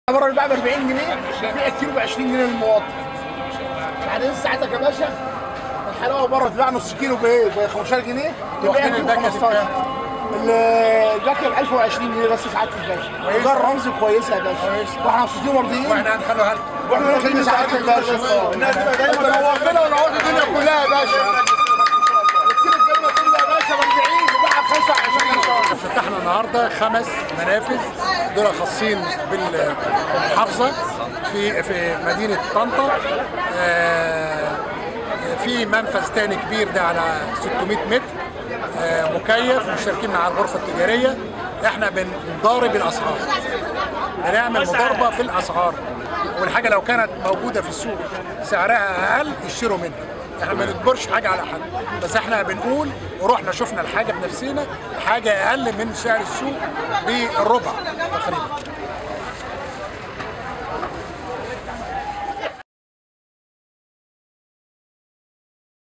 بره البيع ب 40 جنيه بيع الكيلو ب 20 جنيه للمواطن بعدين ساعتك يا باشا الحلاوه بره تباع نص كيلو بايه؟ ب 15 جنيه تبيع واخدين ب الباكة دي 15 الباكه ب 1020 جنيه بس ساعات الباشا ده الرمز كويسه يا باشا واحنا مبسوطين ومرضيين واحنا هنخلوا هل واحنا داخلين ساعات الباشا الناس تبقى دايما نورتنا ونورت الدنيا كلها يا باشا الكيلو الجبنه كلها يا باشا ب 40 وباعها ب 25 فتحنا النهارده خمس منافذ دول خاصين بالمحافظه في في مدينه طنطا آه، في منفذ تاني كبير ده على 600 متر آه، مكيف مشتركين مع الغرفه التجاريه احنا بنضارب الاسعار بنعمل مضاربه في الاسعار والحاجه لو كانت موجوده في السوق سعرها اقل يشتروا منها احنا ما نجبرش حاجه على حد بس احنا بنقول ورحنا شفنا الحاجه بنفسنا حاجه اقل من سعر السوق بالربع تقريبا